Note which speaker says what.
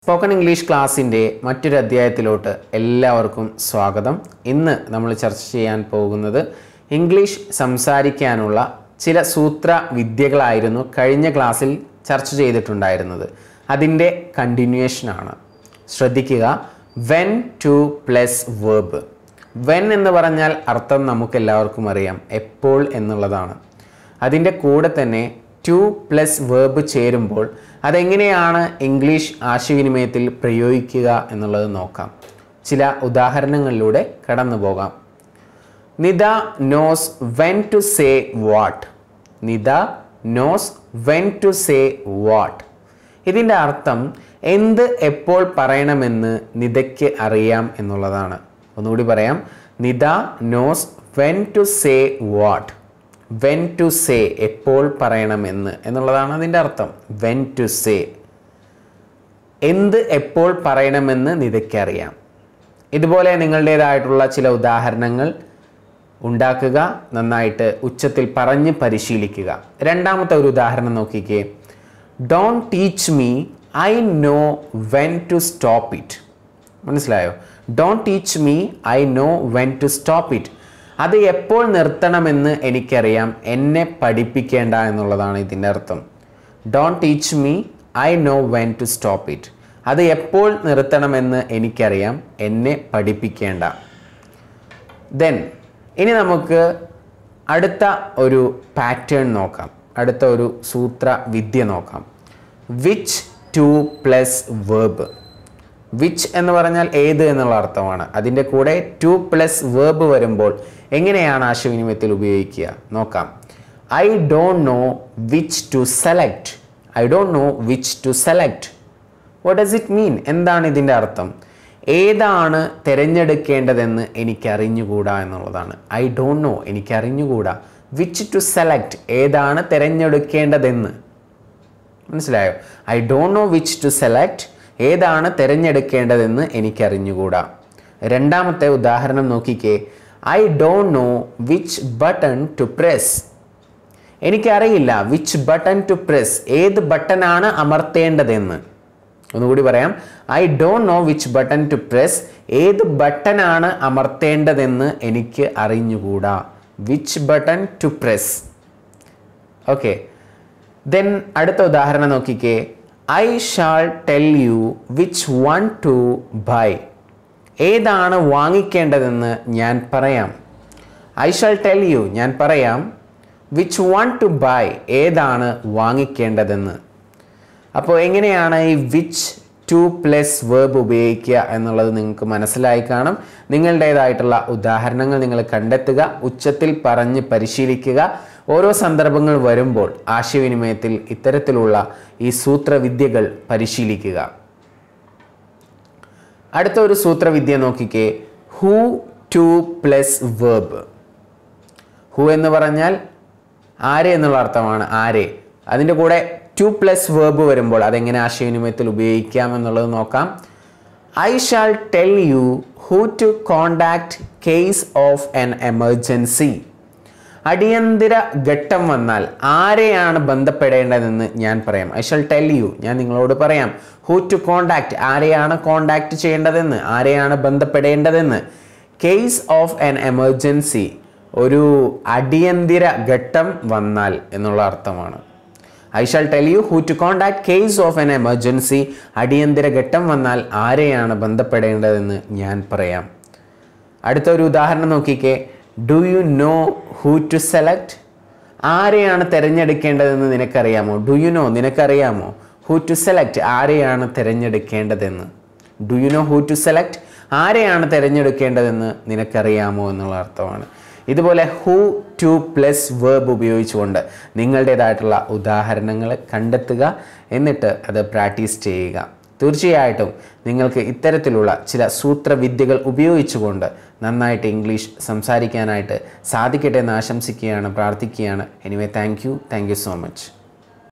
Speaker 1: spoken English ക്ലാസ്സിൻ്റെ മറ്റൊരു അധ്യായത്തിലോട്ട് എല്ലാവർക്കും സ്വാഗതം ഇന്ന് നമ്മൾ ചർച്ച ചെയ്യാൻ പോകുന്നത് ഇംഗ്ലീഷ് സംസാരിക്കാനുള്ള ചില സൂത്ര വിദ്യകളായിരുന്നു കഴിഞ്ഞ ക്ലാസ്സിൽ ചർച്ച ചെയ്തിട്ടുണ്ടായിരുന്നത് അതിൻ്റെ കണ്ടിന്യൂവേഷനാണ് ശ്രദ്ധിക്കുക when to plus verb when എന്ന് പറഞ്ഞാൽ അർത്ഥം നമുക്കെല്ലാവർക്കും അറിയാം എപ്പോൾ എന്നുള്ളതാണ് അതിൻ്റെ കൂടെ തന്നെ ടു പ്ലസ് വേർബ് ചേരുമ്പോൾ അതെങ്ങനെയാണ് ഇംഗ്ലീഷ് ആശയവിനിമയത്തിൽ പ്രയോഗിക്കുക എന്നുള്ളത് നോക്കാം ചില ഉദാഹരണങ്ങളിലൂടെ കടന്നു പോകാം Nitha knows when to say what Nitha knows when to say what ഇതിൻ്റെ അർത്ഥം എന്ത് എപ്പോൾ പറയണമെന്ന് നിതയ്ക്ക് അറിയാം എന്നുള്ളതാണ് ഒന്നുകൂടി പറയാം Nitha knows when to say what when to say എപ്പോൾ പറയണമെന്ന് എന്നുള്ളതാണ് അതിൻ്റെ അർത്ഥം വെൻ ടു സേ എന്ത് എപ്പോൾ പറയണമെന്ന് നിതയ്ക്കറിയാം ഇതുപോലെ നിങ്ങളുടേതായിട്ടുള്ള ചില ഉദാഹരണങ്ങൾ ഉണ്ടാക്കുക നന്നായിട്ട് ഉച്ചത്തിൽ പറഞ്ഞ് പരിശീലിക്കുക രണ്ടാമത്തെ ഒരു ഉദാഹരണം നോക്കിക്കേ don't teach me I know when to stop it മനസ്സിലായോ don't teach me I know when to stop it അത് എപ്പോൾ നിർത്തണമെന്ന് എനിക്കറിയാം എന്നെ പഠിപ്പിക്കേണ്ട എന്നുള്ളതാണ് ഇതിൻ്റെ അർത്ഥം don't teach me I know when to stop it അത് എപ്പോൾ നിർത്തണമെന്ന് എനിക്കറിയാം എന്നെ പഠിപ്പിക്കേണ്ട ദെൻ ഇനി നമുക്ക് അടുത്ത ഒരു പാറ്റേൺ നോക്കാം അടുത്ത ഒരു സൂത്ര വിദ്യ നോക്കാം which to plus verb which എന്ന് പറഞ്ഞാൽ ഏത് എന്നുള്ള അർത്ഥമാണ് അതിൻ്റെ കൂടെ ടു പ്ലസ് വേർബ് വരുമ്പോൾ എങ്ങനെയാണ് ആശയവിനിമയത്തിൽ ഉപയോഗിക്കുക നോക്കാം I don't know which to select I don't know which to select what does it mean എന്താണ് ഇതിൻ്റെ അർത്ഥം ഏതാണ് തിരഞ്ഞെടുക്കേണ്ടതെന്ന് എനിക്ക് അറിഞ്ഞുകൂടാ എന്നുള്ളതാണ് ഐ ഡോണ്ട് നോ എനിക്ക് അറിഞ്ഞുകൂടാ വിച്ച് ടു സെലക്ട് ഏതാണ് തിരഞ്ഞെടുക്കേണ്ടതെന്ന് മനസ്സിലായോ I don't know which to select ഏതാണ് തിരഞ്ഞെടുക്കേണ്ടതെന്ന് എനിക്കറിഞ്ഞുകൂടാ രണ്ടാമത്തെ ഉദാഹരണം നോക്കിക്കേ I don't know which button to press എനിക്കറിയില്ല വിച്ച് ബട്ടൺ ടു പ്രസ് ഏത് ബട്ടനാണ് അമർത്തേണ്ടതെന്ന് ഒന്നുകൂടി പറയാം I don't know which button to press ഏത് ബട്ടനാണ് അമർത്തേണ്ടതെന്ന് എനിക്ക് അറിഞ്ഞുകൂടാ which button to press okay then അടുത്ത ഉദാഹരണം നോക്കിക്കേ I shall tell you which one to buy ഏതാണ് വാങ്ങിക്കേണ്ടതെന്ന് ഞാൻ പറയാം ഐ ഷാൾ ടെൽ യു ഞാൻ പറയാം വിച്ച് വൺ ടു ബൈ ഏതാണ് വാങ്ങിക്കേണ്ടതെന്ന് അപ്പോൾ എങ്ങനെയാണ് ഈ വിച്ച് ടു പ്ലസ് വേർബ് ഉപയോഗിക്കുക എന്നുള്ളത് നിങ്ങൾക്ക് മനസ്സിലായി കാണും നിങ്ങളുടേതായിട്ടുള്ള ഉദാഹരണങ്ങൾ നിങ്ങൾ കണ്ടെത്തുക ഉച്ചത്തിൽ പറഞ്ഞ് പരിശീലിക്കുക ഓരോ സന്ദർഭങ്ങൾ വരുമ്പോൾ ആശയവിനിമയത്തിൽ ഇത്തരത്തിലുള്ള ഈ സൂത്രവിദ്യകൾ പരിശീലിക്കുക അടുത്ത ഒരു സൂത്രവിദ്യ നോക്കിക്കേ who to plus verb who എന്ന് പറഞ്ഞാൽ ആരെ എന്നുള്ള അർത്ഥമാണ് ആരെ അതിൻ്റെ കൂടെ ടു പ്ലസ് വേർബ് വരുമ്പോൾ അതെങ്ങനെ ആശയവിനിമയത്തിൽ ഉപയോഗിക്കാം എന്നുള്ളത് നോക്കാം I shall tell you who to contact case of an emergency അടിയന്തര ഘട്ടം വന്നാൽ ആരെയാണ് ബന്ധപ്പെടേണ്ടതെന്ന് ഞാൻ പറയാം ഐ ഷാൾ ടെൽ യു ഞാൻ നിങ്ങളോട് പറയാം ഹൂ ടു കോണ്ടാക്ട് ആരെയാണ് കോണ്ടാക്ട് ചെയ്യേണ്ടതെന്ന് ആരെയാണ് ബന്ധപ്പെടേണ്ടതെന്ന് കേസ് ഓഫ് എൻ എമർജൻസി ഒരു അടിയന്തര ഘട്ടം വന്നാൽ എന്നുള്ള അർത്ഥമാണ് I shall tell you who to contact case of an emergency അടിയന്തര ഘട്ടം വന്നാൽ ആരെയാണ് ബന്ധപ്പെടേണ്ടതെന്ന് ഞാൻ പറയാം അടുത്ത ഒരു ഉദാഹരണം നോക്കിക്കേ do you know who to select ആരെയാണ് തിരഞ്ഞെടുക്കേണ്ടതെന്ന് നിനക്കറിയാമോ ഡു യു നോ നിനക്കറിയാമോ ഹൂ ടു സെലക്ട് ആരെയാണ് തിരഞ്ഞെടുക്കേണ്ടതെന്ന് do you know who to select ആരെയാണ് തിരഞ്ഞെടുക്കേണ്ടതെന്ന് നിനക്കറിയാമോ എന്നുള്ള അർത്ഥമാണ് ഇതുപോലെ ഹൂ ടു പ്ലസ് വേർബ് ഉപയോഗിച്ചുകൊണ്ട് നിങ്ങളുടേതായിട്ടുള്ള ഉദാഹരണങ്ങൾ കണ്ടെത്തുക എന്നിട്ട് അത് പ്രാക്ടീസ് ചെയ്യുക തീർച്ചയായിട്ടും നിങ്ങൾക്ക് ഇത്തരത്തിലുള്ള ചില സൂത്രവിദ്യകൾ ഉപയോഗിച്ചുകൊണ്ട് നന്നായിട്ട് ഇംഗ്ലീഷ് സംസാരിക്കാനായിട്ട് സാധിക്കട്ടെ എന്ന് ആശംസിക്കുകയാണ് പ്രാർത്ഥിക്കുകയാണ് anyway thank you thank you so much